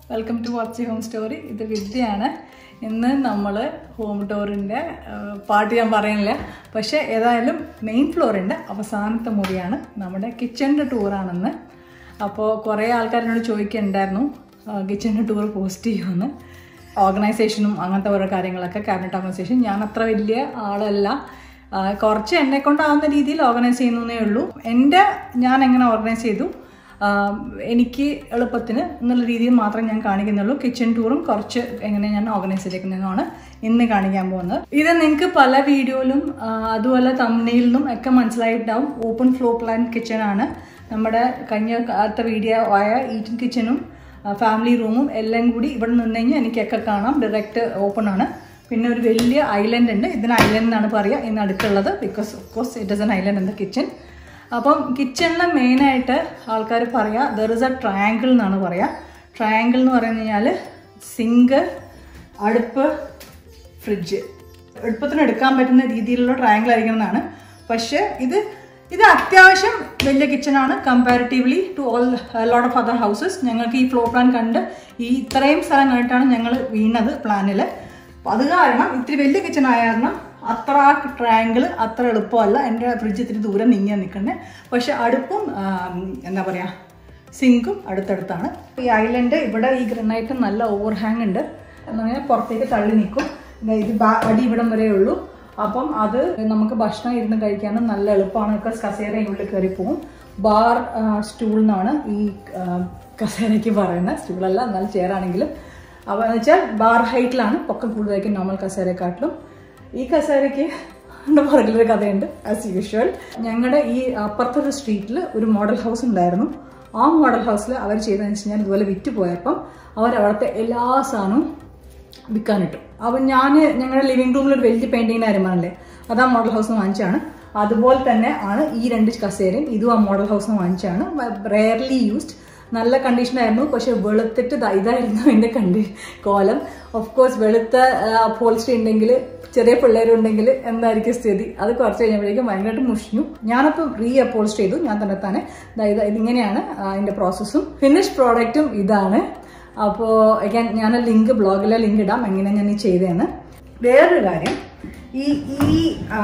welcome to watch home story ഇത് വിദ്യയാണ് ഇന്ന് നമ്മൾ ഹോം ടൂറിൻ്റെ പാട്ട് ഞാൻ പറയുന്നില്ല പക്ഷേ ഏതായാലും മെയിൻ ഫ്ലോറിൻ്റെ അവസാനത്തെ മുറിയാണ് നമ്മുടെ കിച്ചണിൻ്റെ ടൂറാണെന്ന് അപ്പോൾ കുറേ ആൾക്കാർ എന്നോട് ചോദിക്കുന്നുണ്ടായിരുന്നു കിച്ചണിൻ്റെ ടൂർ പോസ്റ്റ് ചെയ്യുമെന്ന് ഓർഗനൈസേഷനും അങ്ങനത്തെ ഓരോ കാര്യങ്ങളൊക്കെ ക്യാബിനറ്റ് ഓർഗനൈസേഷൻ ഞാൻ അത്ര വലിയ ആളല്ല ആ, കുറച്ച് എന്നെ കൊണ്ടാവുന്ന രീതിയിൽ ഓർഗനൈസ് ചെയ്യുന്നതേ ഉള്ളൂ എൻ്റെ ഞാൻ എങ്ങനെ ഓർഗനൈസ് ചെയ്തു ആ, എനിക്ക് എളുപ്പത്തിന് എന്നുള്ള രീതിയിൽ മാത്രം ഞാൻ കാണിക്കുന്നുള്ളൂ കിച്ചൺ ടൂറും കുറച്ച് എങ്ങനെ ഞാൻ ഓർഗനൈസ് ചെയ്തേക്കുന്നതാണ് ഇന്ന് കാണിക്കാൻ പോകുന്നത് ഇത് നിങ്ങൾക്ക് പല വീഡിയോയിലും ആ, അതുപോലെ തമ്മനയിലും ഒക്കെ മനസ്സിലായിട്ടുണ്ടാവും ഓപ്പൺ ഫ്ലോ പ്ലാൻ കിച്ചൺ ആണ് നമ്മുടെ കഴിഞ്ഞ കാലത്തെ വീഡിയോ ആയ ഈറ്റൻ കിച്ചണും ഫാമിലി റൂമും എല്ലാം കൂടി ഇവിടെ നിന്ന് കഴിഞ്ഞാൽ എനിക്കൊക്കെ കാണാം ഡയറക്റ്റ് ഓപ്പൺ ആണ് പിന്നെ ഒരു വലിയ ഐലൻഡ് ഉണ്ട് ഇതിന് ഐലൻഡ് എന്നാണ് പറയുക ഇന്ന് അടുത്തുള്ളത് because of course it is an island in the kitchen അപ്പം കിച്ചണിൽ മെയിനായിട്ട് ആൾക്കാർ പറയുക ദർ ഇസ് എ ട്രയാങ്കിൾ എന്നാണ് പറയുക ട്രയാങ്കിൾ എന്ന് പറഞ്ഞു കഴിഞ്ഞാൽ സിങ്ക് അടുപ്പ് ഫ്രിഡ്ജ് എളുപ്പത്തിന് എടുക്കാൻ പറ്റുന്ന രീതിയിലുള്ള ട്രയാങ്കിൾ ആയിരിക്കണം എന്നാണ് പക്ഷേ ഇത് ഇത് അത്യാവശ്യം വലിയ കിച്ചണാണ് comparatively to all lot of other houses ഞങ്ങൾക്ക് ഈ ഫ്ലോർ പ്ലാൻ കണ്ട് ഈ ഇത്രയും സ്ഥലം കണ്ടിട്ടാണ് ഞങ്ങൾ വീണത് പ്ലാനിൽ അപ്പം അത് കാരണം ഇത്തിരി വലിയ കിച്ചൺ ആയ കാരണം അത്ര ട്രയാങ്കിൾ അത്ര എളുപ്പമല്ല എൻ്റെ ഫ്രിഡ്ജ് ഇത്തിരി ദൂരം നീങ്ങിയാൽ നിൽക്കുന്നത് പക്ഷെ അടുപ്പും ആം, എന്താ പറയുക സിങ്കും അടുത്തടുത്താണ് ഈ ഐലൻഡ് ഇവിടെ ഈ ഗ്രനൈറ്റ് നല്ല ഓവർഹാങ് ഉണ്ട് എന്നങ്ങനെ പുറത്തേക്ക് തള്ളി നിൽക്കും ദേ ഇത് ബാ- അടി ഇവിടം വരെ ഉള്ളൂ അപ്പം അത് നമുക്ക് ഭക്ഷണം ഇരുന്ന് കഴിക്കാനും നല്ല എളുപ്പമാണ് ബിക്കോസ് കസേരയും ഉള്ളിൽ കയറി പോകും ബാർ സ്റ്റൂൾ എന്നാണ് ഈ ആ, കസേരയ്ക്ക് പറയുന്നത് സ്റ്റൂളല്ല എന്നാൽ ചെയറാണെങ്കിലും അപ്പോൾ എന്ന് വെച്ചാൽ ബാർ ഹൈറ്റിലാണ് പൊക്കം കൂടുതലായിരിക്കും നോർമൽ കസേരയെക്കാട്ടിലും ഈ കസേരയ്ക്ക് എൻ്റെ പുറകിലൊരു കഥയുണ്ട് ആസ് യൂഷ്വൽ ഞങ്ങളുടെ ഈ അപ്പുറത്തൊരു സ്ട്രീറ്റിൽ ഒരു മോഡൽ ഹൗസ് ഉണ്ടായിരുന്നു ആ മോഡൽ ഹൗസിൽ അവർ ചെയ്തതെന്ന് വെച്ച് കഴിഞ്ഞാൽ ഇതുപോലെ വിറ്റ് പോയപ്പം അവർ അവിടുത്തെ എല്ലാ സാധനവും വിൽക്കാനിട്ടു അപ്പം ഞാൻ ഞങ്ങളുടെ ലിവിംഗ് റൂമിൽ ഒരു വലിയ പെയിൻറ്റിങ്ങിന് അരമാനല്ലേ അത് ആ മോഡൽ ഹൗസ് വാങ്ങിച്ചാണ് അതുപോലെ തന്നെ ആണ് ഈ രണ്ട് കസേരയും ഇതും ആ മോഡൽ ഹൗസ് വാങ്ങിച്ചാണ് റെയർലി യൂസ്ഡ് നല്ല കണ്ടീഷനായിരുന്നു പക്ഷെ വെളുത്തിട്ട് ദാ ഇതായിരുന്നു എൻ്റെ കണ്ടി കോലം ഓഫ് കോഴ്സ് വെളുത്ത പോളിസ്റ്റർ ഉണ്ടെങ്കിൽ ചെറിയ പിള്ളേരുണ്ടെങ്കിൽ എന്തായിരിക്കും സ്ഥിതി അത് കുറച്ച് കഴിഞ്ഞപ്പോഴേക്കും ഭയങ്കരമായിട്ട് മുഷിഞ്ഞു ഞാനപ്പം റീ അപ്പോൾസ്റ്റർ ചെയ്തു ഞാൻ തന്നെ തന്നെ ദാ ഇത് ഇതിങ്ങനെയാണ് ആ, അതിൻ്റെ പ്രോസസ്സും ഫിനിഷ് പ്രോഡക്റ്റും ഇതാണ് അപ്പോൾ again ഞാൻ ലിങ്ക് ബ്ലോഗിലെ ലിങ്ക് ഇടാം എങ്ങനെ ഞാൻ ഈ ചെയ്തതെന്ന് വേറൊരു കാര്യം ഈ ഈ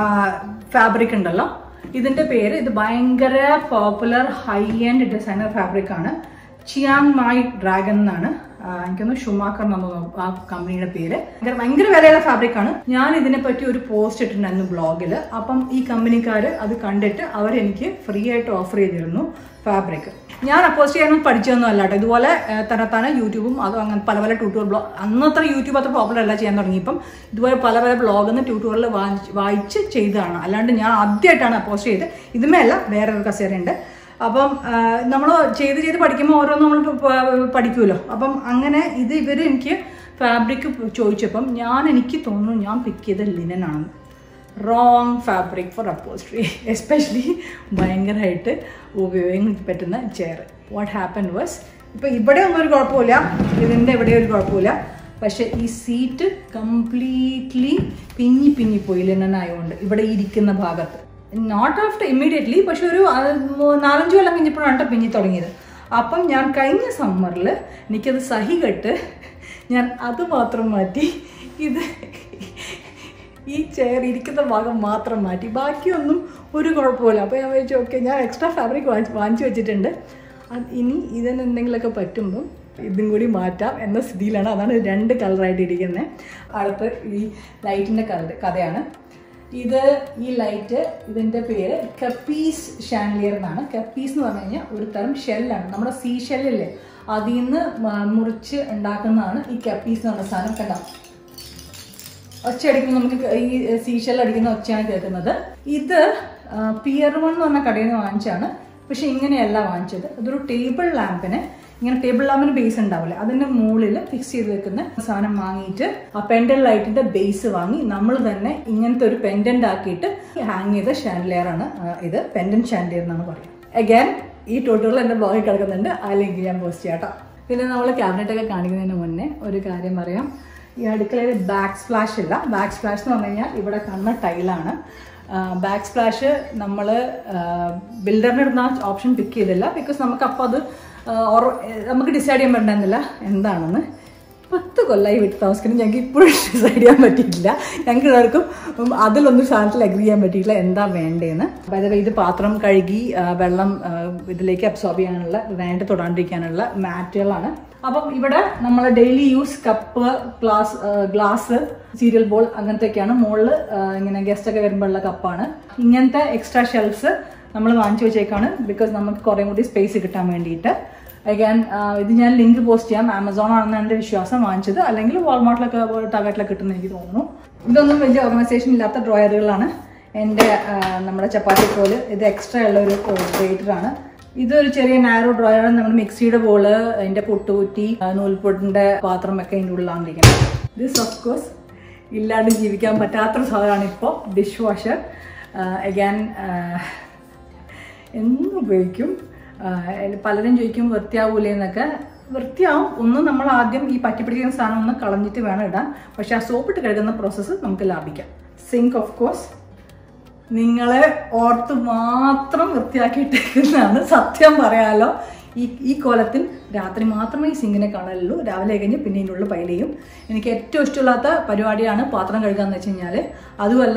ഫാബ്രിക് ഉണ്ടല്ലോ ഇതിന്റെ പേര് ഇത് ഭയങ്കര popular high end designer fabric ആണ് ചിയാങ് മായി ഡ്രാഗൺ എന്നാണ് ആ, എനിക്കൊന്ന് ഷുമാക്കർ എന്നാണ് തോന്നുന്നു ആ കമ്പനിയുടെ പേര് ഭയങ്കര ഭയങ്കര വിലയുള്ള ഫാബ്രിക് ആണ് ഞാൻ ഇതിനെ പറ്റി ഒരു പോസ്റ്റ് ഇട്ടിട്ടുണ്ടായിരുന്നു ബ്ലോഗിൽ അപ്പം ഈ കമ്പനിക്കാർ അത് കണ്ടിട്ട് അവർ എനിക്ക് ഫ്രീ ആയിട്ട് ഓഫർ ചെയ്തിരുന്നു ഫാബ്രിക് ഞാൻ അപ്പോസ്റ്റ് ചെയ്യാനൊന്നും പഠിച്ചൊന്നും അല്ല കേട്ടോ ഇതുപോലെ ഏഹ്, തന്നെത്താനെ യൂട്യൂബും അതും അങ്ങനെ പല പല ട്യൂട്ടോറിയൽ ബ്ലോഗ് അന്നത്ര യൂട്യൂബ് അത്ര പോപ്പുലർ അല്ല ചെയ്യാൻ തുടങ്ങിയപ്പം ഇതുപോലെ പല പല ബ്ലോഗിൽ നിന്ന് ട്യൂട്ടോറിയൽ വായിച്ച് വായിച്ച് ചെയ്തതാണ് അല്ലാണ്ട് ഞാൻ ആദ്യമായിട്ടാണ് അപ്പോസ്റ്റ് ചെയ്ത് ഇതുമേ അല്ല വേറൊരു കസേരയുണ്ട് അപ്പം നമ്മൾ ചെയ്ത് ചെയ്ത് പഠിക്കുമ്പോൾ ഓരോന്നും നമ്മൾ പഠിക്കുമല്ലോ അപ്പം അങ്ങനെ ഇത് ഇവർ എനിക്ക് ഫാബ്രിക് ചോദിച്ചപ്പം ഞാൻ എനിക്ക് തോന്നുന്നു ഞാൻ പിക്ക് ചെയ്ത ലിനൻ ആണെന്ന് wrong fabric for upholstery especially ഭയങ്കരമായിട്ട് ഉപയോഗിക്കാൻ പറ്റുന്ന ചെയർ വാട്ട് ഹാപ്പൻ വാസ് ഇപ്പോൾ ഇവിടെ ഒന്നും ഒരു കുഴപ്പമില്ല ഇതിൻ്റെ ഇവിടെ ഒരു കുഴപ്പമില്ല പക്ഷേ ഈ സീറ്റ് കംപ്ലീറ്റ്ലി പിഞ്ഞി പിഞ്ഞി പോയി ലിനൻ ആയതുകൊണ്ട് ഇവിടെ ഇരിക്കുന്ന ഭാഗത്ത് നോട്ട് ആഫ്റ്റർ ഇമ്മീഡിയറ്റ്ലി പക്ഷെ ഒരു ആ, മൂ- നാലഞ്ച് കൊല്ലം കഴിഞ്ഞപ്പോഴാണ് കേട്ടോ പിഞ്ഞി തുടങ്ങിയത് അപ്പം ഞാൻ കഴിഞ്ഞ സമ്മറിൽ എനിക്കത് സഹികെട്ട് ഞാൻ അത് മാത്രം മാറ്റി ഇത് ഈ ചെയർ ഇരിക്കുന്ന ഭാഗം മാത്രം മാറ്റി ബാക്കിയൊന്നും ഒരു കുഴപ്പമില്ല അപ്പോൾ ഞാൻ വിചാരിച്ചു ഓക്കെ ഞാൻ എക്സ്ട്രാ ഫാബ്രിക് വാങ്ങിച്ച് വാങ്ങിച്ചു വെച്ചിട്ടുണ്ട് അത് ഇനി ഇതിന് എന്തെങ്കിലുമൊക്കെ പറ്റുമ്പം ഇതും കൂടി മാറ്റാം എന്ന സ്ഥിതിയിലാണ് അതാണ് രണ്ട് കളറായിട്ട് ഇരിക്കുന്നത് അടുത്ത് ഈ ലൈറ്റിൻ്റെ കളർ കഥയാണ് ഇത് ഈ ലൈറ്റ് ഇതിൻ്റെ പേര് കപ്പീസ് ഷാൻലിയർ എന്നാണ് കപ്പീസ് എന്ന് പറഞ്ഞു കഴിഞ്ഞാൽ ഒരു തരം ഷെല്ലാണ് നമ്മുടെ സീ ഷെല്ലില്ലേ അതിൽ നിന്ന് മ- മുറിച്ച് ഉണ്ടാക്കുന്നതാണ് ഈ കപ്പീസ് എന്ന് പറഞ്ഞ സാധനം കണ്ടോ ഒച്ച അടിക്കുമ്പോൾ നമുക്ക് ഈ സീഷൽ അടിക്കുന്ന ഒച്ചയാണ് കേൾക്കുന്നത് ഇത് പിയർ വൺ എന്ന് പറഞ്ഞ കടയിൽ നിന്ന് വാങ്ങിച്ചാണ് പക്ഷെ ഇങ്ങനെയല്ല വാങ്ങിച്ചത് അതൊരു ടേബിൾ ലാമ്പിന് ഇങ്ങനെ ടേബിൾ ലാമ്പിന് ബേസ് ഉണ്ടാവില്ലേ അതിന്റെ മുകളിൽ ഫിക്സ് ചെയ്ത് വെക്കുന്ന സാധനം വാങ്ങിയിട്ട് ആ പെൻഡൻ ലൈറ്റിന്റെ ബേസ് വാങ്ങി നമ്മൾ തന്നെ ഇങ്ങനത്തെ ഒരു പെൻഡന്റ് ആക്കിയിട്ട് ഹാങ് ചെയ്ത ഷാൻഡ്ലിയർ ആണ് ആ, ഇത് പെൻഡൻ ഷാൻഡ്ലിയർ എന്നാണ് പറയുക അഗൈൻ ഈ ട്യൂട്ടോറിയൽ എൻ്റെ ബ്ലോഗിൽ കിടക്കുന്നുണ്ട് ആ ലിങ്ക് ഞാൻ പോസ്റ്റ് ചെയ്യാം കേട്ടോ പിന്നെ നമ്മൾ ക്യാബിനറ്റ് ഒക്കെ കാണിക്കുന്നതിന് മുന്നേ ഒരു കാര്യം പറയാം ഈ അടുക്കളയിൽ ബാക്ക് സ്പ്ലാഷ് ഇല്ല ബാക്ക് സ്പ്ലാഷ് എന്ന് പറഞ്ഞു കഴിഞ്ഞാൽ ഇവിടെ കാണുന്ന ടൈലാണ് ബാക്ക് സ്പ്ലാഷ് നമ്മൾ ബിൽഡറിന് ഇടുന്ന ഓപ്ഷൻ പിക്ക് ചെയ്തില്ല ബിക്കോസ് നമുക്ക് അപ്പോൾ അത് ആ, ഉറ- നമുക്ക് ഡിസൈഡ് ചെയ്യാൻ പറ്റുന്നില്ല എന്താണെന്ന് പത്ത് കൊല്ലമായി വീട്ടിൽ താമസിക്കുന്നത് ഞങ്ങൾക്ക് ഇപ്പോഴും ഡിസൈഡ് ചെയ്യാൻ പറ്റിയിട്ടില്ല ഞങ്ങൾക്ക് എല്ലാവർക്കും ഉം, അതിലൊന്നും സാധനത്തിൽ അഗ്രി ചെയ്യാൻ പറ്റിയില്ല എന്താ വേണ്ടതെന്ന് അതായത് ഇത് പാത്രം കഴുകി ആ, വെള്ളം ആ, ഇതിലേക്ക് അബ്സോർബ് ചെയ്യാനുള്ള നേരിട്ട് തൊടാണ്ടിരിക്കാനുള്ള മാറ്റുകളാണ് അപ്പം ഇവിടെ നമ്മൾ daily use cup glass glass cereal bowl അങ്ങനത്തെയൊക്കെയാണ് മുകളിൽ ഇങ്ങനെ ഗസ്റ്റ് ഒക്കെ വരുമ്പോഴുള്ള കപ്പാണ് ഇങ്ങനത്തെ എക്സ്ട്രാ ഷെൽഫ്സ് നമ്മൾ വാങ്ങിച്ചു വെച്ചേക്കാണ് ബിക്കോസ് നമുക്ക് കുറേ കൂടി സ്പേസ് കിട്ടാൻ വേണ്ടിയിട്ട് അഗാൻ ഇത് ഞാൻ ലിങ്ക് പോസ്റ്റ് ചെയ്യാം ആമസോൺ ആണെന്ന് എൻ്റെ വിശ്വാസം വാങ്ങിച്ചത് അല്ലെങ്കിൽ വാൾമാർട്ടിലൊക്കെ ടാർഗറ്റിലൊക്കെ കിട്ടുന്ന എനിക്ക് തോന്നുന്നു ഇതൊന്നും വലിയ ഓർഗനൈസേഷൻ ഇല്ലാത്ത ഡ്രോയറുകളാണ് എൻ്റെ ആ, നമ്മുടെ ചപ്പാത്തി കോല് ഇത് എക്സ്ട്രാ ഉള്ള ഒരു ഗ്രേറ്ററാണ് ഇതൊരു ചെറിയ നാരോ ഡ്രോയറാണ് നമ്മുടെ മിക്സിയുടെ ബോള് അതിൻ്റെ പൊട്ടുകുറ്റി ആ, നൂൽപ്പൊട്ടിൻ്റെ പാത്രമൊക്കെ അതിൻ്റെ ഉള്ളിലാണ്ടിരിക്കുന്നത് ദിസ് ഓഫ് കോഴ്സ് ഇല്ലാണ്ട് ജീവിക്കാൻ പറ്റാത്തൊരു സാധനമാണ് ഇപ്പോൾ ഡിഷ് വാഷർ അഗാൻ എന്നും ഉപയോഗിക്കും ആഹ് പലരും ചോദിക്കും വൃത്തിയാവൂലേ എന്നൊക്കെ വൃത്തിയാവും ഒന്ന് നമ്മൾ ആദ്യം ഈ പറ്റി പിടിക്കുന്ന സാധനം ഒന്ന് കളഞ്ഞിട്ട് വേണം ഇടാൻ പക്ഷെ ആ സോപ്പിട്ട് കഴുകുന്ന പ്രോസസ്സ് നമുക്ക് ലാഭിക്കാം സിങ്ക് ഓഫ് കോഴ്സ് നിങ്ങളെ ഓർത്ത് മാത്രം വൃത്തിയാക്കിയിട്ടേക്കുന്നതാണ് സത്യം പറയാലോ ഈ ഈ കോലത്തിൽ രാത്രി മാത്രമേ ഈ സിങ്കിനെ കാണലുള്ളൂ രാവിലെ കഴിഞ്ഞ് പിന്നെ ഇതിനുള്ള പൈലയും എനിക്ക് ഏറ്റവും ഇഷ്ടമില്ലാത്ത പരിപാടിയാണ് പാത്രം കഴുകുക എന്ന് വെച്ച് കഴിഞ്ഞാൽ അതുമല്ല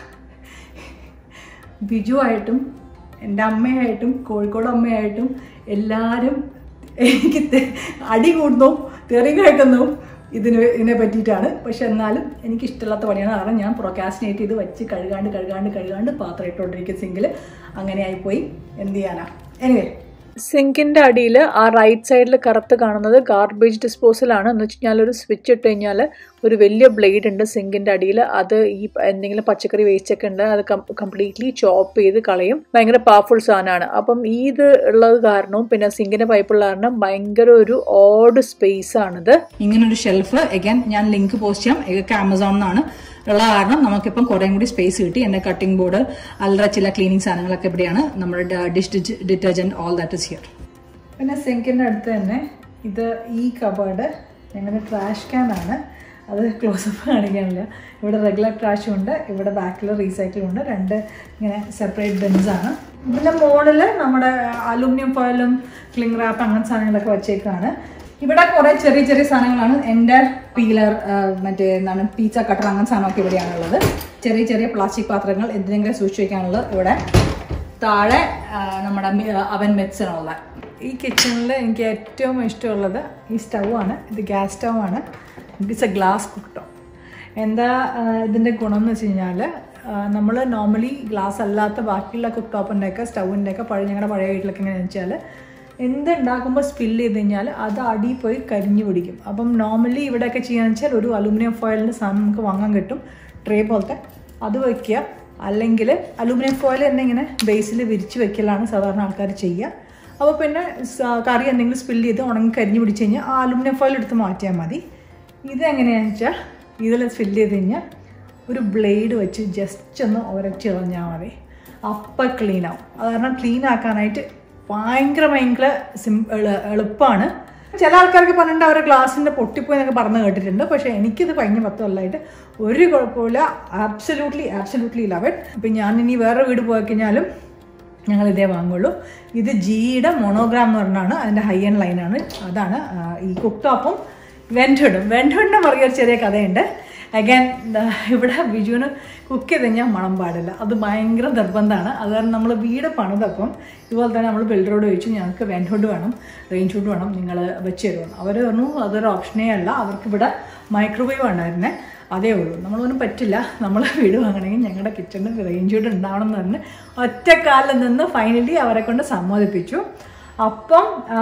ബിജു ആയിട്ടും എൻ്റെ അമ്മയായിട്ടും കോഴിക്കോട് അമ്മയായിട്ടും എല്ലാവരും എനിക്ക് തെ- അടി കൂടുന്നു തെറി കേൾക്കുന്നു ഇതിന് ഇതിനെ പറ്റിയിട്ടാണ് പക്ഷെ എന്നാലും എനിക്ക് ഇഷ്ടമില്ലാത്ത പണിയാണ് കാരണം ഞാൻ പ്രൊക്കാസിനേറ്റ് ചെയ്ത് വെച്ച് കഴുകാണ്ട് കഴുകാണ്ട് കഴുകാണ്ട് പാത്രം ഇട്ടുകൊണ്ടിരിക്കുന്ന സിങ്കിൽ അങ്ങനെ ആയിപ്പോയി എന്ത് ചെയ്യാനാ എനിവേ സിങ്കിന്റെ അടിയിൽ ആ റൈറ്റ് സൈഡിൽ കറുത്ത് കാണുന്നത് ഗാർബേജ് ഡിസ്പോസൽ ആണ് എന്ന് വെച്ച് കഴിഞ്ഞാൽ ഒരു സ്വിച്ച് ഇട്ട് കഴിഞ്ഞാൽ ഒരു വലിയ ബ്ലേഡ് ഉണ്ട് സിങ്കിന്റെ അടിയിൽ അത് ഈ എന്തെങ്കിലും പച്ചക്കറി വേസ്റ്റ് ഒക്കെ ഉണ്ട് അത് കംപ്ലീറ്റ്ലി ചോപ്പ് ചെയ്ത് കളയും ഭയങ്കര പവർഫുൾ സാധനമാണ് അപ്പം ഈ ഇത് ഉള്ളത് കാരണവും പിന്നെ സിങ്കിന്റെ പൈപ്പുള്ള കാരണം ഭയങ്കര ഒരു ഓഡ് സ്പേസ് ആണിത് ഇങ്ങനൊരു ഷെൽഫ് എഗൻ ഞാൻ ലിങ്ക് പോസ്റ്റ് ചെയ്യാം ഇതൊക്കെ ആമസോണിൽ നിന്നാണ് ഉള്ള കാരണം നമുക്കിപ്പം കുറേ കൂടി സ്പേസ് കിട്ടി എൻ്റെ കട്ടിംഗ് ബോർഡ് അല്ലറ ചില ക്ലീനിങ് സാധനങ്ങളൊക്കെ ഇവിടെയാണ് നമ്മുടെ dish detergent all that is here പിന്നെ സിങ്കിൻ്റെ അടുത്ത് തന്നെ ഇത് ഈ കബേർഡ് ഞങ്ങളുടെ ട്രാഷ് ക്യാൻ ആണ് അത് ക്ലോസപ്പ് കാണിക്കാനില്ല ഇവിടെ റെഗുലർ ട്രാഷും ഉണ്ട് ഇവിടെ ബാക്കിൽ റീസൈക്കിളും ഉണ്ട് രണ്ട് ഇങ്ങനെ സെപ്പറേറ്റ് ബെൻസ് ആണ് ഇതിൻ്റെ മുകളിൽ നമ്മുടെ അലൂമിനിയം ഫോയിലും ക്ലിംഗ് റാപ്പ് അങ്ങനത്തെ സാധനങ്ങളൊക്കെ വെച്ചേക്കാണ് ഇവിടെ കുറെ ചെറിയ ചെറിയ സാധനങ്ങളാണ് എൻ്റെ പീലർ മറ്റേ എന്താണ് പീച്ച കട്ടർ അങ്ങനത്തെ സാധനമൊക്കെ ഇവിടെയാണുള്ളത് ചെറിയ ചെറിയ പ്ലാസ്റ്റിക് പാത്രങ്ങൾ എന്തിനെങ്കിലും സൂക്ഷിച്ച് വയ്ക്കാനുള്ളത് ഇവിടെ താഴെ ആ, നമ്മുടെ അവൻ മെറ്റ്സിനുള്ള ഈ കിച്ചണിൽ എനിക്ക് ഏറ്റവും ഇഷ്ടമുള്ളത് ഈ സ്റ്റൗ ആണ് ഇത് ഗ്യാസ് സ്റ്റൗ ആണ് ഇറ്റ്സ് എ ഗ്ലാസ് കുക്ടോ എന്താ ആ, ഇതിൻ്റെ ഗുണം എന്ന് വെച്ച് കഴിഞ്ഞാൽ നമ്മൾ നോർമലി ഗ്ലാസ് അല്ലാത്ത ബാക്കിയുള്ള കുക്ക് ടോപ്പിൻ്റെയൊക്കെ സ്റ്റൗവിൻ്റെയൊക്കെ പഴയ ഞങ്ങളുടെ പഴയ വീട്ടിലൊക്കെ എങ്ങനെയാണെന്ന് വെച്ചാൽ എന്ത് ഉണ്ടാക്കുമ്പോൾ സ്പില്ല് ചെയ്ത് കഴിഞ്ഞാൽ അത് അടിയിൽ പോയി കരിഞ്ഞു പിടിക്കും അപ്പം നോർമലി ഇവിടെയൊക്കെ ചെയ്യാന്ന് വെച്ചാൽ ഒരു അലൂമിനിയം ഫോയിലിൻ്റെ സാധനം നമുക്ക് വാങ്ങാൻ കിട്ടും ട്രേ പോലത്തെ അത് വയ്ക്കുക അല്ലെങ്കിൽ അലൂമിനിയം ഫോയിൽ തന്നെ ഇങ്ങനെ ബേസിൽ വിരിച്ച് വെക്കലാണ് സാധാരണ ആൾക്കാർ ചെയ്യുക അപ്പോൾ പിന്നെ സ- കറി എന്തെങ്കിലും സ്പില്ല് ചെയ്ത് ഉണങ്ങി കരിഞ്ഞു പിടിച്ച് കഴിഞ്ഞാൽ ആ അലൂമിനിയം ഫോയിൽ എടുത്ത് മാറ്റിയാൽ മതി ഇതെങ്ങനെയാണെന്ന് വെച്ചാൽ ഇതിൽ ഫില്ല് ചെയ്ത് കഴിഞ്ഞാൽ ഒരു ബ്ലേഡ് വെച്ച് ജസ്റ്റ് ഒന്ന് ഉരച്ച് കളഞ്ഞാൽ മതി അപ്പം ക്ലീൻ ആവും അത് കാരണം ക്ലീൻ ആക്കാനായിട്ട് ഭയങ്കര ഭയങ്കര സിം എളു- എളുപ്പമാണ് ചില ആൾക്കാർക്ക് പറഞ്ഞിട്ട് അവരുടെ ഗ്ലാസിൻ്റെ പൊട്ടിപ്പോയി എന്നൊക്കെ പറഞ്ഞു കേട്ടിട്ടുണ്ട് പക്ഷേ എനിക്കിത് കഴിഞ്ഞ പത്ത് കൊല്ലമായിട്ട് ഒരു കുഴപ്പമില്ല ആബ്സല്യൂട്ട്ലി ആബ്സല്യൂട്ട്ലി ലവ് ഇറ്റ് ഇപ്പം ഞാൻ ഇനി വേറെ വീട് പോയി കഴിഞ്ഞാലും ഞങ്ങൾ ഇതേ വാങ്ങുള്ളൂ ഇത് ജിയുടെ മോണോഗ്രാം എന്ന് പറഞ്ഞാണ് അതിൻ്റെ ഹൈ എൻഡ് ലൈനാണ് അതാണ് ആ, ഈ കുക്ക് ടോപ്പും വെൻറ്റുഡും വെൻറ്റുഡിൻ്റെ പറയുക ഒരു ചെറിയ കഥയുണ്ട് അഗൈൻ ഇവിടെ ബിജുവിന് കുക്ക് ചെയ്ത് കഴിഞ്ഞാൽ മണം പാടില്ല അത് ഭയങ്കര നിർബന്ധമാണ് അത് കാരണം നമ്മൾ വീട് പണിതപ്പം ഇതുപോലെ തന്നെ നമ്മൾ ബിൽഡറോട് ചോദിച്ചു ഞങ്ങൾക്ക് വെൻറ്റുഡ് വേണം റേഞ്ച് ഹുഡ് വേണം നിങ്ങൾ വെച്ച് തരുമെന്ന് അവർ പറഞ്ഞു അതൊരു ഓപ്ഷനേ അല്ല അവർക്ക് ഇവിടെ മൈക്രോവേവ് ഉണ്ടായിരുന്നേ അതേ ഉള്ളൂ നമ്മളൊന്നും പറ്റില്ല നമ്മൾ വീട് വാങ്ങണമെങ്കിൽ ഞങ്ങളുടെ കിച്ചണിൽ റേഞ്ച് ഹുഡ് ഉണ്ടാവണം എന്ന് പറഞ്ഞ് ഒറ്റക്കാലിൽ നിന്ന് ഫൈനലി അവരെ കൊണ്ട് സമ്മതിപ്പിച്ചു അപ്പം ആ,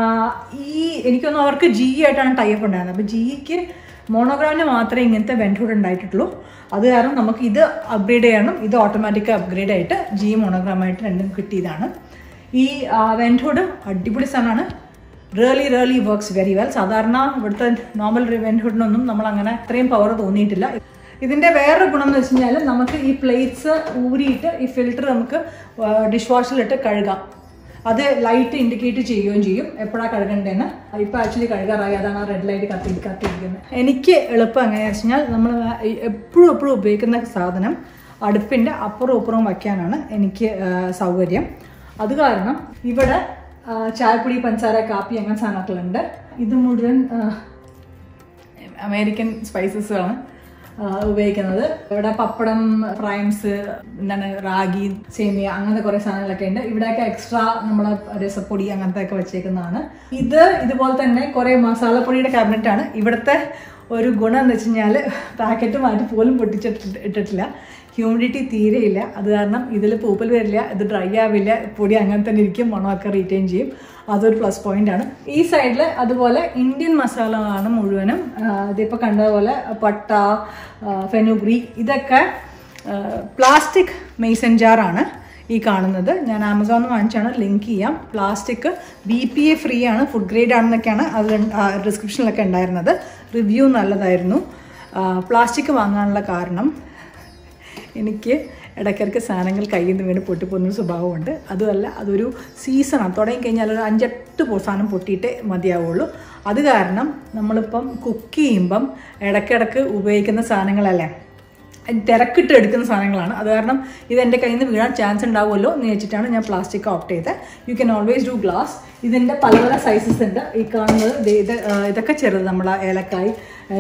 ഈ എനിക്കൊന്നും അവർക്ക് ജി ആയിട്ടാണ് ടൈപ്പ് ഉണ്ടായിരുന്നത് അപ്പം ജിക്ക് മോണോഗ്രാമിന് മാത്രമേ ഇങ്ങനത്തെ വെൻറ്റുഡ് ഉണ്ടായിട്ടുള്ളൂ അത് കാരണം നമുക്ക് ഇത് അപ്ഗ്രേഡ് ചെയ്യണം ഇത് ഓട്ടോമാറ്റിക് അപ്ഗ്രേഡ് ആയിട്ട് ജി മോണോഗ്രാമായിട്ട് രണ്ടും കിട്ടിയതാണ് ഈ വെൻറ്റുഡ് അടിപൊളി സാധനമാണ് really really works very well സാധാരണ ഇവിടുത്തെ നോർമൽ വെൻറ്റുഡിനൊന്നും നമ്മൾ അങ്ങനെ അത്രയും പവർ തോന്നിയിട്ടില്ല ഇതിൻ്റെ വേറൊരു ഗുണം എന്ന് വെച്ച് കഴിഞ്ഞാൽ നമുക്ക് ഈ പ്ലേറ്റ്സ് ഊരിയിട്ട് ഈ ഫിൽറ്റർ നമുക്ക് ഡിഷ് വാഷറിലിട്ട് കഴുകാം അത് ലൈറ്റ് ഇൻഡിക്കേറ്റ് ചെയ്യുകയും ചെയ്യും എപ്പോഴാണ് കഴുകേണ്ടതെന്ന് ഇപ്പോൾ ആക്ച്വലി കഴുകാറായി അതാണ് ആ റെഡ് ലൈറ്റ് കത്തി കത്തിയിരിക്കുന്നത് എനിക്ക് എളുപ്പം എങ്ങനെയാണെന്ന് വെച്ച് കഴിഞ്ഞാൽ നമ്മൾ എപ്പോഴും എപ്പോഴും ഉപയോഗിക്കുന്ന സാധനം അടുപ്പിൻ്റെ അപ്പുറവും ഇപ്പുറവും വയ്ക്കാനാണ് എനിക്ക് ആ, സൗകര്യം അത് കാരണം ഇവിടെ ആ, ചായപ്പൊടി പഞ്ചസാര കാപ്പി അങ്ങനെ സാധനങ്ങളൊക്കെ ഇത് മുഴുവൻ ആ, അമേരിക്കൻ സ്പൈസസാണ് ഉപയോഗിക്കുന്നത് ഇവിടെ പപ്പടം ഫ്രൈംസ് എന്താണ് റാഗി സേമിയ അങ്ങനത്തെ കുറേ സാധനങ്ങളൊക്കെ ഉണ്ട് ഇവിടെയൊക്കെ എക്സ്ട്രാ നമ്മളെ രസപ്പൊടി അങ്ങനത്തെ ഒക്കെ വെച്ചേക്കുന്നതാണ് ഇത് ഇതുപോലെ തന്നെ കുറേ മസാലപ്പൊടിയുടെ ക്യാബിനറ്റ് ആണ് ഇവിടുത്തെ ഒരു ഗുണം എന്ന് വെച്ച് കഴിഞ്ഞാൽ പാക്കറ്റ് മാറ്റി പോലും പൊട്ടിച്ചിട്ട് ഇട്ടിട്ടില്ല ഹ്യൂമിഡിറ്റി തീരെയില്ല അത് കാരണം ഇതിൽ പൂപ്പൽ വരില്ല ഇത് ഡ്രൈ ആവില്ല പൊടി അങ്ങനെ തന്നെ ഇരിക്കും മണമൊക്കെ റീറ്റെയിൻ ചെയ്യും അതൊരു പ്ലസ് പോയിന്റ് ആണ് ഈ സൈഡിൽ അതുപോലെ ഇന്ത്യൻ മസാലകളാണ് മുഴുവനും ഇതിപ്പോൾ കണ്ടതുപോലെ പട്ട ഫെനുഗ്രി ഇതൊക്കെ പ്ലാസ്റ്റിക് മെയ്സൻ ജാറാണ് ഈ കാണുന്നത് ഞാൻ ആമസോണിൽ നിന്ന് വാങ്ങിച്ചാണ് ലിങ്ക് ചെയ്യാം plastic B P A free ആണ് ഫുഡ് ഗ്രേഡ് ആണെന്നൊക്കെയാണ് അത് ഡിസ്ക്രിപ്ഷനിലൊക്കെ ഉണ്ടായിരുന്നത് റിവ്യൂ നല്ലതായിരുന്നു പ്ലാസ്റ്റിക് വാങ്ങാനുള്ള കാരണം എനിക്ക് ഇടയ്ക്കിടയ്ക്ക് സാധനങ്ങൾ കയ്യിൽ നിന്ന് വീണ് പൊട്ടിപ്പോകുന്ന സ്വഭാവമുണ്ട് അതുമല്ല അതൊരു സീസണാണ് തുടങ്ങി കഴിഞ്ഞാൽ ഒരു അഞ്ചെട്ട് പോ- സാധനം പൊട്ടിയിട്ടേ മതിയാവുള്ളൂ അത് കാരണം നമ്മളിപ്പം കുക്ക് ചെയ്യുമ്പം ഇടയ്ക്കിടയ്ക്ക് ഉപയോഗിക്കുന്ന സാധനങ്ങളല്ലേ തിരക്കിട്ട് എടുക്കുന്ന സാധനങ്ങളാണ് അത് കാരണം ഇത് എൻ്റെ കയ്യിൽ നിന്ന് വീഴാൻ ചാൻസ് ഉണ്ടാവുമല്ലോ എന്ന് വെച്ചിട്ടാണ് ഞാൻ പ്ലാസ്റ്റിക് ഓപ്റ്റ് ചെയ്തത് you can always do glass ഇതിൻ്റെ പല പല സൈസസ് ഉണ്ട് ഈ കാണുന്നത് ദേ ഇത് ആ, ഇതൊക്കെ ചെറുത് നമ്മളെ ഏലക്കായ്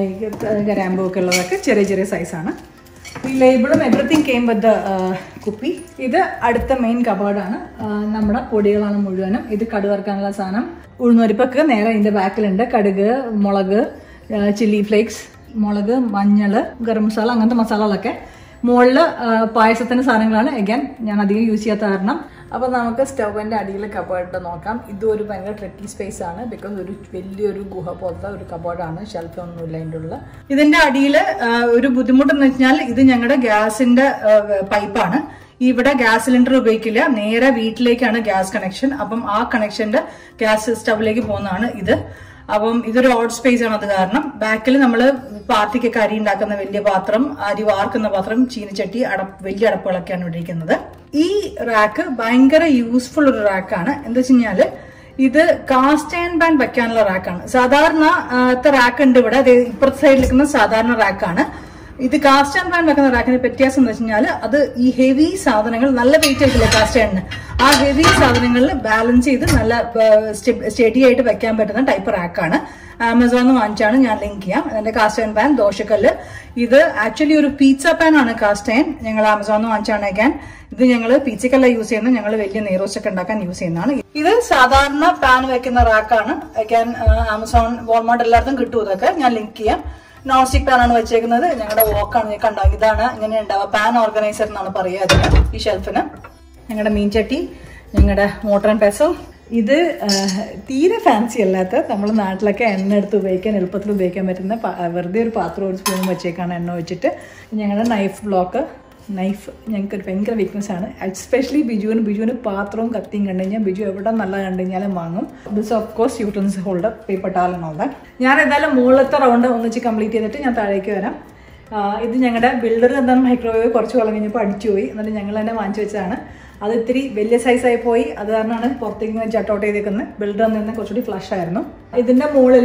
ഗ്രാമ്പൂ ഒക്കെ ഉള്ളതൊക്കെ ചെറിയ ചെറിയ സൈസാണ് ഈ ലേബിളും എവറിത്തിങ് കെയിം വിത്ത് കുപ്പി ഇത് അടുത്ത മെയിൻ കബേർഡാണ് നമ്മുടെ പൊടികളാണ് മുഴുവനും ഇത് കടുവറുക്കാനുള്ള സാധനം ഉഴുന്നുവരിപ്പൊക്കെ നേരെ ഇതിൻ്റെ ബാക്കിലുണ്ട് കടുക് മുളക് ചില്ലി ഫ്ലേക്സ് മുളക് മഞ്ഞൾ ഗരം മസാല അങ്ങനത്തെ മസാലകളൊക്കെ മുകളിൽ പായസത്തിൻ്റെ സാധനങ്ങളാണ് എഗാൻ ഞാൻ അധികം യൂസ് ചെയ്യാത്ത കാരണം അപ്പോൾ നമുക്ക് സ്റ്റൗവിൻ്റെ അടിയിൽ കബേർഡ് നോക്കാം ഇതും ഒരു ഭയങ്കര ട്രിക്കി സ്പേസ് ആണ് ബിക്കോസ് ഒരു വലിയൊരു ഗുഹ പോലത്തെ ഒരു കബേർഡാണ് ഷെൽഫ് ഒന്നുമില്ല അതിൻ്റെ ഉള്ളിൽ ഇതിൻ്റെ അടിയിൽ ഒരു ബുദ്ധിമുട്ടെന്ന് വെച്ചാൽ ഇത് ഞങ്ങളുടെ ഗ്യാസിൻ്റെ പൈപ്പാണ് ഇവിടെ ഗ്യാസ് സിലിണ്ടർ ഉപയോഗിക്കില്ല നേരെ വീട്ടിലേക്കാണ് ഗ്യാസ് കണക്ഷൻ അപ്പം ആ കണക്ഷന്റെ ഗ്യാസ് സ്റ്റവിലേക്ക് പോകുന്നതാണ് ഇത് അപ്പം ഇതൊരു ഓഡ് സ്പേസ് ആണ് അത് കാരണം ബാക്കിൽ നമ്മൾ പാർട്ടിക്കൊക്കെ അരി ഉണ്ടാക്കുന്ന വലിയ പാത്രം അരി വാർക്കുന്ന പാത്രം ചീനിച്ചട്ടി അടപ്പ് വലിയ അടപ്പുകളൊക്കെയാണ് ഇവിടെ ഇരിക്കുന്നത് ഈ റാക്ക് ഭയങ്കര യൂസ്ഫുൾ ഒരു റാക്കാണ് എന്താ വെച്ച് കഴിഞ്ഞാല് ഇത് കാസ്റ്റ് ആൻഡ് പാൻ വെക്കാനുള്ള റാക്കാണ് സാധാരണ റാക്ക് ഉണ്ട് ഇവിടെ അത് ഇപ്പുറത്തെ സൈഡിൽ നിൽക്കുന്ന സാധാരണ റാക്കാണ് ഇത് കാസ്റ്റ് ആൻഡ് പാൻ വെക്കുന്ന റാക്കിന് വ്യത്യാസം എന്ന് വെച്ചാൽ അത് ഈ ഹെവി സാധനങ്ങൾ നല്ല വെയിറ്റ് ആയിട്ടില്ല കാസ്റ്റ് ആൻഡിന് ആ ഹെവി സാധനങ്ങളിൽ ബാലൻസ് ചെയ്ത് നല്ല സ്റ്റഡി ആയിട്ട് വെക്കാൻ പറ്റുന്ന ടൈപ്പ് റാക്കാണ് ആമസോണിൽ നിന്ന് വാങ്ങിച്ചാണ് ഞാൻ ലിങ്ക് ചെയ്യാം അതിന്റെ കാസ്റ്റ് ആൻഡ് പാൻ ദോശക്കല്ല് ഇത് ആക്ച്വലി ഒരു പീച്ച പാൻ ആണ് കാസ്റ്റ് ആൻഡ് ഞങ്ങൾ ആമസോണിൽ നിന്ന് വാങ്ങിച്ചാണ് വെക്കാൻ ഇത് ഞങ്ങൾ പീച്ചക്കല്ല യൂസ് ചെയ്യുന്നത് ഞങ്ങൾ വലിയ നെയ്റോസ്റ്റ് ഒക്കെ ഉണ്ടാക്കാൻ യൂസ് ചെയ്യുന്നതാണ് ഇത് സാധാരണ പാൻ വെക്കുന്ന റാക്കാണ് വെക്കാൻ ആമസോൺ വാൾമാർട്ട് എല്ലായിടത്തും കിട്ടും ഇതൊക്കെ ഞാൻ ലിങ്ക് ചെയ്യാം നോൺ സ്റ്റിക് പാൻ ആണ് വെച്ചേക്കുന്നത് ഞങ്ങളുടെ വോക്കാണ് കണ്ട ഇതാണ് ഇങ്ങനെ ഉണ്ടാവുക പാൻ ഓർഗനൈസർ എന്നാണ് പറയുക അതിന് ഈ ഷെൽഫിന് ഞങ്ങളുടെ മീൻചട്ടി ഞങ്ങളുടെ മോട്ടർ ആൻഡ് പെസോ ഇത് ആ, തീരെ ഫാൻസി അല്ലാത്ത നമ്മൾ നാട്ടിലൊക്കെ എണ്ണ എടുത്ത് ഉപയോഗിക്കാൻ എളുപ്പത്തിൽ ഉപയോഗിക്കാൻ പറ്റുന്ന പ- വെറുതെ ഒരു പാത്രം ഒരു സ്പൂൺ വെച്ചേക്കാണ് എണ്ണ വെച്ചിട്ട് ഞങ്ങളുടെ നൈഫ് ബ്ലോക്ക് നൈഫ് ഞങ്ങൾക്ക് ഒരു ഭയങ്കര വീക്ക്നെസ് ആണ് എസ്പെഷ്യലി ബിജുവിന് ബിജുവിന് പാത്രവും കത്തിയും കണ്ടു കഴിഞ്ഞാൽ ബിജു എവിടെ നല്ല കണ്ടു കഴിഞ്ഞാലും വാങ്ങും this of course utensil holder paper ടാലെന്നുള്ളത് ഞാൻ ഏതായാലും മുകളിലത്തെ റൗണ്ട് ഒന്നിച്ച് കംപ്ലീറ്റ് ചെയ്തിട്ട് ഞാൻ താഴേക്ക് വരാം ആ, ഇത് ഞങ്ങളുടെ ബിൽഡർ എന്താണ് മൈക്രോവേവ് കുറച്ച് കൊല്ലം കഴിഞ്ഞപ്പോൾ അടിച്ചു പോയി എന്നിട്ട് ഞങ്ങൾ തന്നെ വാങ്ങിച്ചു വെച്ചതാണ് അത് ഇത്തിരി വലിയ സൈസായി പോയി അത് കാരണമാണ് പുറത്തേക്ക് ഇങ്ങനെ ചട്ടൗട്ട് ചെയ്തേക്കുന്നത് ബിൽഡർ നിന്ന് കുറച്ചുകൂടി ഫ്ലഷ് ആയിരുന്നു ഇതിൻ്റെ മുകളിൽ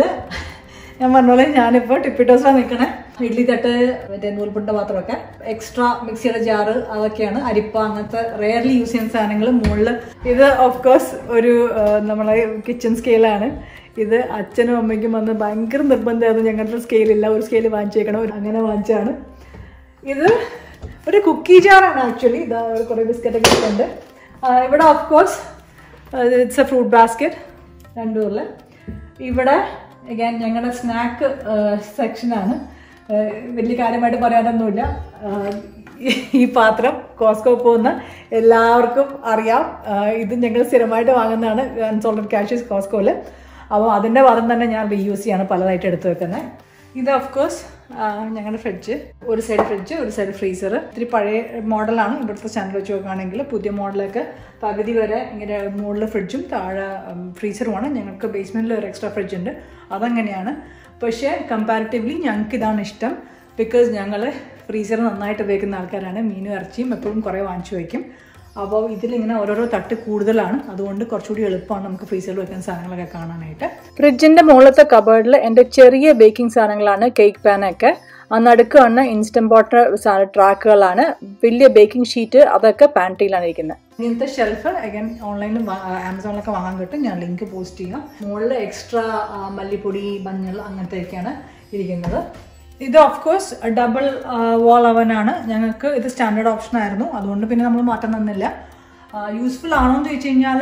ഞാൻ പറഞ്ഞ പോലെ ഞാനിപ്പോൾ ടിപ്പിറ്റോസിലാണ് നിൽക്കണേ ഇഡ്ലി തട്ട് മറ്റേ നൂൽപുണ്ട പാത്രമൊക്കെ എക്സ്ട്രാ മിക്സിയുടെ ജാറ് അതൊക്കെയാണ് അരിപ്പ അങ്ങനത്തെ റെയർലി യൂസ് ചെയ്യുന്ന സാധനങ്ങൾ മുകളിൽ ഇത് ഓഫ് കോഴ്സ് ഒരു ആ, നമ്മളെ കിച്ചൺ സ്കെയിലാണ് ഇത് അച്ഛനും അമ്മയ്ക്കും വന്ന് ഭയങ്കര നിർബന്ധമായിരുന്നു ഞങ്ങളുടെ സ്കെയിലില്ല ഒരു സ്കെയിൽ വാങ്ങിച്ചേക്കണം ഒരു- അങ്ങനെ വാങ്ങിച്ചാണ് ഇത് ഒരു കുക്കി ജാറാണ് ആക്ച്വലി ഇതാ കുറേ ബിസ്ക്കറ്റൊക്കെ ഇട്ടുണ്ട് ആ, ഇവിടെ of course it's a fruit basket രണ്ടുപേരിൽ ഇവിടെ again ഞങ്ങളുടെ സ്നാക്ക് സെക്ഷനാണ് വലിയ കാര്യമായിട്ട് പറയാനൊന്നുമില്ല ആ, ഈ- ഈ പാത്രം കോസ്കോ പോകുന്ന എല്ലാവർക്കും അറിയാം ആ, ഇത് ഞങ്ങൾ സ്ഥിരമായിട്ട് വാങ്ങുന്നതാണ് അൺസോൾഡ് ക്യാഷ് കോസ്കോയിൽ അപ്പോൾ അതിൻ്റെ ഭാഗം തന്നെ ഞാൻ റീയൂസ് ചെയ്യാണ് പലതായിട്ട് എടുത്തു വെക്കുന്നത് ഇത് ഓഫ് കോഴ്സ് ഞങ്ങളുടെ ഫ്രിഡ്ജ് ഒരു സൈഡ് ഫ്രിഡ്ജ് ഒരു സൈഡ് ഫ്രീസർ ഇത്തിരി പഴയ മോഡലാണ് ഇവിടുത്തെ സ്റ്റാൻഡേർഡ് വെച്ച് നോക്കുകയാണെങ്കിൽ പുതിയ മോഡലൊക്കെ പകുതി വരെ ഇങ്ങനെ മുകളിൽ ഫ്രിഡ്ജും താഴെ ഫ്രീസറുമാണ് ഞങ്ങൾക്ക് ബേസ്മെൻറ്റിൽ ഒരു എക്സ്ട്രാ ഫ്രിഡ്ജ് ഉണ്ട് അതങ്ങനെയാണ് പക്ഷേ കമ്പാരിറ്റീവ്ലി ഞങ്ങൾക്ക് ഇതാണ് ഇഷ്ടം ബിക്കോസ് ഞങ്ങൾ ഫ്രീസർ നന്നായിട്ട് ഉപയോഗിക്കുന്ന ആൾക്കാരാണ് മീനും ഇറച്ചിയും എപ്പോഴും കുറേ വാങ്ങിച്ചു വയ്ക്കും അപ്പോൾ ഇതിലിങ്ങനെ ഓരോരോ തട്ട് കൂടുതലാണ് അതുകൊണ്ട് കുറച്ചുകൂടി എളുപ്പമാണ് നമുക്ക് ഫ്രീസറിൽ വെക്കുന്ന സാധനങ്ങളൊക്കെ കാണാനായിട്ട് ഫ്രിഡ്ജിന്റെ മുകളിലത്തെ കബേർഡിൽ എൻ്റെ ചെറിയ ബേക്കിംഗ് സാധനങ്ങളാണ് കേക്ക് പാനൊക്കെ ആ നടുക്ക് കാണുന്ന ഇൻസ്റ്റന്റ് പോട്ടർ ട്രാക്കുകളാണ് വലിയ ബേക്കിംഗ് ഷീറ്റ് അതൊക്കെ പാൻട്രിയിലാണ് ഇരിക്കുന്നത് ഇങ്ങനത്തെ ഷെൽഫ് അഗൈൻ ഓൺലൈനിലും ആമസോണിലൊക്കെ വാങ്ങാൻ കിട്ടും ഞാൻ ലിങ്ക് പോസ്റ്റ് ചെയ്യാം മുകളിൽ എക്സ്ട്രാ മല്ലിപ്പൊടി മഞ്ഞൾ അങ്ങനത്തെയൊക്കെയാണ് ഇരിക്കുന്നത് ഇത് ഓഫ് കോഴ്സ് ഡബിൾ വാൾ അവനാണ് ഞങ്ങൾക്ക് ഇത് സ്റ്റാൻഡേർഡ് ഓപ്ഷൻ ആയിരുന്നു അതുകൊണ്ട് പിന്നെ നമ്മൾ മാറ്റം തന്നില്ല യൂസ്ഫുൾ ആണോ എന്ന് ചോദിച്ചു കഴിഞ്ഞാൽ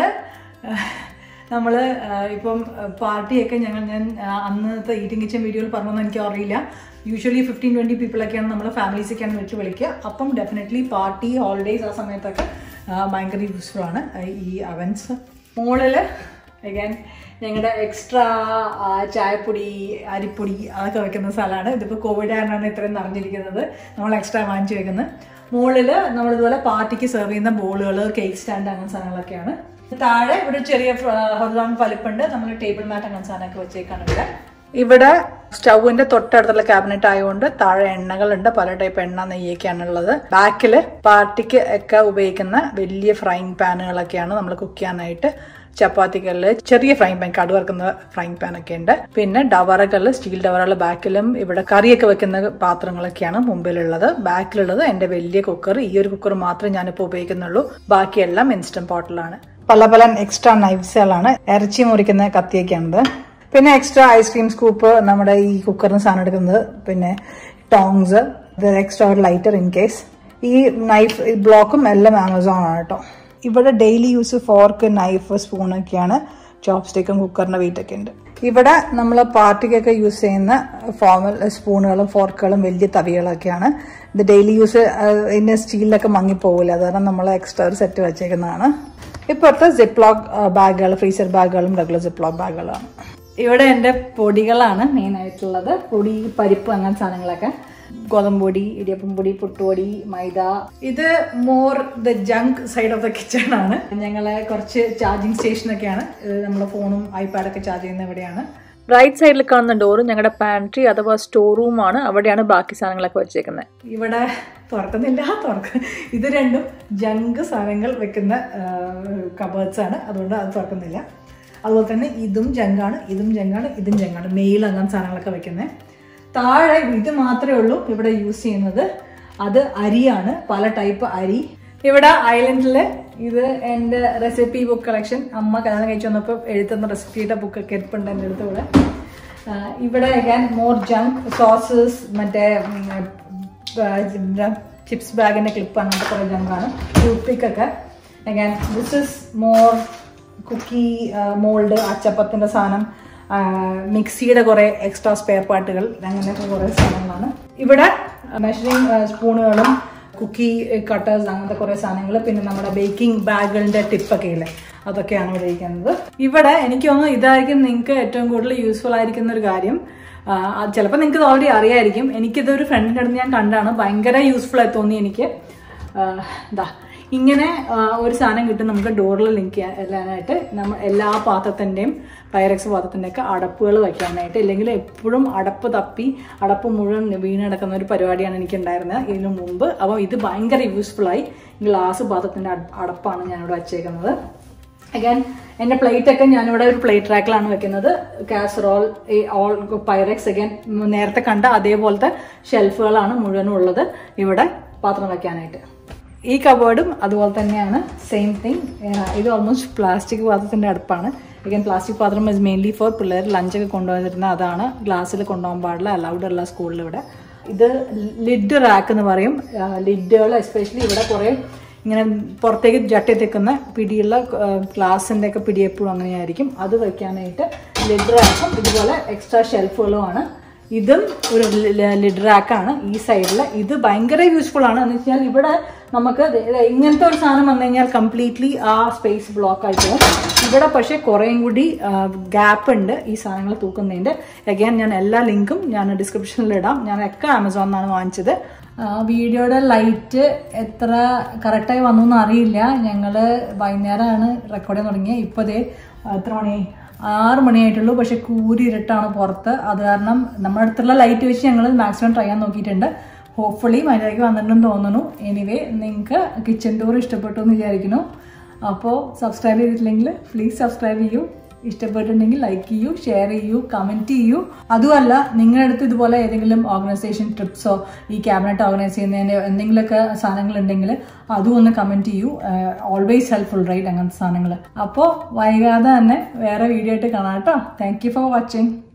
നമ്മൾ ഇപ്പം പാർട്ടിയൊക്കെ ഞങ്ങൾ ഞാൻ ആ, അന്നത്തെ ഈറ്റിംഗ് കിച്ചൻ വീഡിയോയിൽ പറഞ്ഞൊന്നും എനിക്ക് അറിയില്ല യൂഷ്വലി ഫിഫ്റ്റീൻ ട്വൻറ്റി പീപ്പിളൊക്കെയാണ് നമ്മൾ ഫാമിലീസൊക്കെയാണ് വിളിച്ച് വിളിക്കുക അപ്പം ഡെഫിനറ്റ്ലി പാർട്ടി ഹോളിഡേയ്സ് ആ സമയത്തൊക്കെ ആ, ഭയങ്കര യൂസ്ഫുൾ ആണ് ആ, ഈ അവൻസ് മുകളിൽ അഗൈൻ ഞങ്ങളുടെ എക്സ്ട്രാ ചായപ്പൊടി അരിപ്പൊടി അതൊക്കെ വെക്കുന്ന സ്ഥലമാണ് ഇതിപ്പോൾ കോവിഡ് ആയതുകൊണ്ടാണ് ഇത്രയും നിറഞ്ഞിരിക്കുന്നത് നമ്മൾ എക്സ്ട്രാ വാങ്ങിച്ച് വെക്കുന്നത് മുകളിൽ നമ്മളിതുപോലെ പാർട്ടിക്ക് സെർവ് ചെയ്യുന്ന ബോളുകൾ കേക്ക് സ്റ്റാൻഡ് അങ്ങനെ സാധനങ്ങളൊക്കെയാണ് താഴെ ഇവിടെ ചെറിയ ഹൊറിസോൺ വലിപ്പുണ്ട് നമ്മൾ ടേബിൾ മാറ്റ് അങ്ങനെ സാധനമൊക്കെ വെച്ചേക്കാണ് ഇവിടെ ഇവിടെ സ്റ്റൗവിന്റെ തൊട്ടടുത്തുള്ള ക്യാബിനറ്റ് ആയതുകൊണ്ട് താഴെ എണ്ണകളുണ്ട് പല ടൈപ്പ് എണ്ണ നെയ്യൊക്കെയാണ് ഉള്ളത് ബാക്കിൽ പാർട്ടിക്ക് ഒക്കെ ഉപയോഗിക്കുന്ന വലിയ ഫ്രൈങ് പാനുകളൊക്കെയാണ് നമ്മൾ കുക്ക് ചെയ്യാനായിട്ട് ചപ്പാത്തികളിൽ ചെറിയ ഫ്രൈങ് പാൻ കടു വറുക്കുന്ന ഫ്രൈങ് പാൻ ഒക്കെ ഉണ്ട് പിന്നെ ഡവറകൾ സ്റ്റീൽ ഡവറുകൾ ബാക്കിലും ഇവിടെ കറിയൊക്കെ വെക്കുന്ന പാത്രങ്ങളൊക്കെയാണ് മുമ്പിലുള്ളത് ബാക്കിലുള്ളത് എൻ്റെ വലിയ കുക്കർ ഈ ഒരു കുക്കർ മാത്രമേ ഞാനിപ്പോൾ ഉപയോഗിക്കുന്നുള്ളൂ ബാക്കിയെല്ലാം ഇൻസ്റ്റന്റ് പോട്ടിലാണ് പല പല എക്സ്ട്രാ നൈഫ്സുകളാണ് ഇറച്ചി മുറിക്കുന്ന കത്തിയൊക്കെയാണിത് പിന്നെ എക്സ്ട്രാ ഐസ്ക്രീം സ്കൂപ്പ് നമ്മുടെ ഈ കുക്കറിന് സാധനം എടുക്കുന്നത് പിന്നെ ടോങ്സ് ഇത് എക്സ്ട്രാ ഒരു ലൈറ്റർ ഇൻ കേസ് ഈ നൈഫ് ബ്ലോക്കും എല്ലാം ആമസോൺ ആണ് കേട്ടോ ഇവിടെ ഡെയിലി യൂസ് ഫോർക്ക് നൈഫ് സ്പൂണൊക്കെയാണ് ചോപ്സ്റ്റിക്കും കുക്കറിന്റെ വെയിറ്റൊക്കെ ഉണ്ട് ഇവിടെ നമ്മൾ പാർട്ടിക്കൊക്കെ യൂസ് ചെയ്യുന്ന ഫോമൽ സ്പൂണുകളും ഫോർക്കുകളും വലിയ തവികളൊക്കെയാണ് ഇത് ഡെയിലി യൂസ് ഇതിന്റെ സ്റ്റീലിലൊക്കെ മങ്ങിപ്പോകില്ല അത് കാരണം നമ്മൾ എക്സ്ട്രാ ഒരു സെറ്റ് വെച്ചേക്കുന്നതാണ് ഇപ്പോഴത്തെ സിപ്ലോക്ക് ബാഗുകൾ ഫ്രീസർ ബാഗുകളും റെഗുലർ സിപ്ലോക്ക് ബാഗുകളാണ് ഇവിടെ എൻ്റെ പൊടികളാണ് മെയിൻ ആയിട്ടുള്ളത് പൊടി പരിപ്പ് അങ്ങനെ സാധനങ്ങളൊക്കെ ഗോതമ്പൊടി ഇടിയപ്പം പൊടി പുട്ടുപൊടി മൈദ ഇത് more the junk side of the kitchen ആണ് ഞങ്ങളെ കുറച്ച് ചാർജിങ് സ്റ്റേഷനൊക്കെയാണ് ഇത് നമ്മളെ ഫോണും ഐപാഡൊക്കെ ചാർജ് ചെയ്യുന്ന ഇവിടെയാണ് റൈറ്റ് സൈഡിൽ കാണുന്ന ഡോറ് ഞങ്ങളുടെ പാൻട്രി അഥവാ സ്റ്റോർ റൂമാണ് അവിടെയാണ് ബാക്കി സാധനങ്ങളൊക്കെ വെച്ചേക്കുന്നത് ഇവിടെ തുറക്കുന്നില്ല തുറക്ക ഇത് രണ്ടും ജങ്ക് സാധനങ്ങൾ വെക്കുന്ന കബേർഡ്സ് ആണ് അതുകൊണ്ട് അത് തുറക്കുന്നില്ല അതുപോലെ തന്നെ ഇതും ജങ്കാണ് ഇതും ജങ്കാണ് ഇതും ജങ്കാണ് മെയിൽ അങ്ങനെ സാധനങ്ങളൊക്കെ വെക്കുന്നത് താഴെ ഇത് മാത്രമേ ഉള്ളൂ ഇവിടെ യൂസ് ചെയ്യുന്നത് അത് അരിയാണ് പല ടൈപ്പ് അരി ഇവിടെ ഐലൻഡിൽ ഇത് എൻ്റെ റെസിപ്പി ബുക്ക് കളക്ഷൻ അമ്മ കല്യാണം കഴിച്ചു വന്നപ്പോൾ എഴുതുന്ന റെസിപ്പിയുടെ ബുക്കൊക്കെ ഇരിപ്പുണ്ട് എൻ്റെ അടുത്ത് ഇവിടെ ആ, ഇവിടെ അഗാൻ മോർ ജങ്ക് സോസസ് മറ്റേ ചിപ്സ് ബാഗിന്റെ ക്ലിപ്പ് അങ്ങനത്തെ കുറേ ജങ്കാണ് ടൂത്ത് ഒക്കെ again this is more cookie mould അച്ചപ്പത്തിന്റെ സാധനം ആ, മിക്സിയുടെ കുറേ എക്സ്ട്രാ സ്പെയർ പാർട്ടുകൾ അങ്ങനെയൊക്കെ കുറേ സാധനങ്ങളാണ് ഇവിടെ മെഷറിംഗ് സ്പൂണുകളും കുക്കി കട്ടേഴ്സ് അങ്ങനത്തെ കുറേ സാധനങ്ങൾ പിന്നെ നമ്മുടെ ബേക്കിംഗ് ബാഗുകളുടെ ടിപ്പൊക്കെ ഇല്ലേ അതൊക്കെയാണ് ഇവിടെ ഇരിക്കുന്നത് ഇവിടെ എനിക്ക് തോന്നുന്നു ഇതായിരിക്കും നിങ്ങൾക്ക് ഏറ്റവും കൂടുതൽ യൂസ്ഫുൾ ആയിരിക്കുന്ന ഒരു കാര്യം ചിലപ്പോൾ നിങ്ങൾക്ക് ഇത് ഓൾറെഡി അറിയായിരിക്കും എനിക്കിതൊരു ഫ്രണ്ടിൻ്റെ അടുത്ത് ഞാൻ കണ്ടാണ് ഭയങ്കര യൂസ്ഫുൾ ആയി തോന്നി എനിക്ക് എന്താ ഇങ്ങനെ ആ, ഒരു സാധനം കിട്ടും നമുക്ക് ഡോറിൽ ലിങ്ക് ചെയ്യാനായിട്ട് നമ്മൾ എല്ലാ പാത്രത്തിൻ്റെയും പൈറക്സ് പാത്രത്തിൻ്റെ ഒക്കെ അടപ്പുകൾ വയ്ക്കാനായിട്ട് ഇല്ലെങ്കിൽ എപ്പോഴും അടപ്പ് തപ്പി അടപ്പ് മുഴുവൻ വീണെടുക്കുന്ന ഒരു പരിപാടിയാണ് എനിക്ക് ഉണ്ടായിരുന്നത് ഇതിനു മുമ്പ് അപ്പോൾ ഇത് ഭയങ്കര യൂസ്ഫുള്ളായി ഗ്ലാസ് പാത്രത്തിൻ്റെ അടപ്പാണ് ഞാനിവിടെ വച്ചേക്കുന്നത് അഗൈൻ എൻ്റെ പ്ലേറ്റ് ഒക്കെ ഞാനിവിടെ ഒരു പ്ലേറ്റ് റാക്കിലാണ് വെക്കുന്നത് കാസറോൾ ഓൾ പൈറക്സ് അഗൈൻ നേരത്തെ കണ്ട അതേപോലത്തെ ഷെൽഫുകളാണ് മുഴുവനും ഉള്ളത് ഇവിടെ പാത്രം വെക്കാനായിട്ട് ഈ കബേർഡും അതുപോലെ തന്നെയാണ് സെയിം തിങ് ഇത് ഓൾമോസ്റ്റ് പ്ലാസ്റ്റിക് പാത്രത്തിൻ്റെ അടുപ്പാണ് അഗൈൻ പ്ലാസ്റ്റിക് പാത്രം ഇസ് മെയിൻലി ഫോർ പിള്ളേർ ലഞ്ചൊക്കെ കൊണ്ടുവന്നിരുന്ന അതാണ് ഗ്ലാസ്സിൽ കൊണ്ടുപോകാൻ പാടില്ല അലൗഡ് അല്ല സ്കൂളിൽ ഇവിടെ ഇത് ലിഡ് റാക്ക് എന്ന് പറയും ലിഡുകൾ എസ്പെഷ്യലി ഇവിടെ കുറേ ഇങ്ങനെ പുറത്തേക്ക് ജട്ടി തെക്കുന്ന പിടിയുള്ള ഗ്ലാസിൻ്റെ ഒക്കെ പിടി എപ്പോഴും അങ്ങനെയായിരിക്കും അത് വയ്ക്കാനായിട്ട് ലിഡ് റാക്കും ഇതുപോലെ എക്സ്ട്രാ ഷെൽഫുകളുമാണ് ഇതും ഒരു ലിഡ് റാക്കാണ് ഈ സൈഡിൽ ഇത് ഭയങ്കര യൂസ്ഫുൾ ആണ് എന്ന് വെച്ചാൽ ഇവിടെ നമുക്ക് ദേ- ദേ ഇങ്ങനത്തെ ഒരു സാധനം വന്നു കഴിഞ്ഞാൽ കംപ്ലീറ്റ്ലി ആ സ്പേസ് ബ്ലോക്ക് ആയി പോകും ഇവിടെ പക്ഷേ കുറേയും കൂടി ഗ്യാപ്പ് ഉണ്ട് ഈ സാധനങ്ങൾ തൂക്കുന്നതിൻ്റെ അഗൈൻ ഞാൻ എല്ലാ ലിങ്കും ഞാൻ ഡിസ്ക്രിപ്ഷനിൽ ഇടാം ഞാൻ ഒക്കെ ആമസോണിൽ നിന്നാണ് വാങ്ങിച്ചത് ആ, വീഡിയോയുടെ ലൈറ്റ് എത്ര കറക്റ്റായി വന്നു എന്ന് അറിയില്ല ഞങ്ങൾ വൈകുന്നേരമാണ് റെക്കോർഡ് ചെയ്യാൻ തുടങ്ങിയത് ഇപ്പോൾ ദേ എത്ര മണിയായി ആറ് മണിയായിട്ടുള്ളൂ പക്ഷെ കൂരി ഇരുട്ടാണ് പുറത്ത് അത് കാരണം നമ്മുടെ അടുത്തുള്ള ലൈറ്റ് വെച്ച് ഞങ്ങൾ മാക്സിമം ട്രൈ ചെയ്യാൻ നോക്കിയിട്ടുണ്ട് ഹോപ്പ്ഫുള്ളി മര്യാദയ്ക്ക് വന്നിട്ടുണ്ടെന്ന് തോന്നുന്നു എനിവേ നിങ്ങൾക്ക് കിച്ചൺ ടൂർ ഇഷ്ടപ്പെട്ടു എന്ന് വിചാരിക്കുന്നു അപ്പോൾ സബ്സ്ക്രൈബ് ചെയ്തിട്ടില്ലെങ്കിൽ പ്ലീസ് സബ്സ്ക്രൈബ് ചെയ്യൂ ഇഷ്ടപ്പെട്ടിട്ടുണ്ടെങ്കിൽ ലൈക്ക് ചെയ്യൂ ഷെയർ ചെയ്യൂ കമൻറ്റ് ചെയ്യൂ അതുമല്ല നിങ്ങളുടെ അടുത്ത് ഇതുപോലെ ഏതെങ്കിലും ഓർഗനൈസേഷൻ ട്രിപ്സോ ഈ ക്യാബിനറ്റ് ഓർഗനൈസ് ചെയ്യുന്നതിൻ്റെ എന്തെങ്കിലുമൊക്കെ സാധനങ്ങൾ ഉണ്ടെങ്കിൽ അതും ഒന്ന് കമൻറ്റ് ചെയ്യൂ ഓൾവേസ് ഹെൽപ്ഫുൾ റൈറ്റ് അങ്ങനത്തെ സാധനങ്ങൾ അപ്പോൾ വൈകാതെ തന്നെ വേറെ വീഡിയോ ആയിട്ട് കാണാം കേട്ടോ താങ്ക് യു ഫോർ വാച്ചിങ്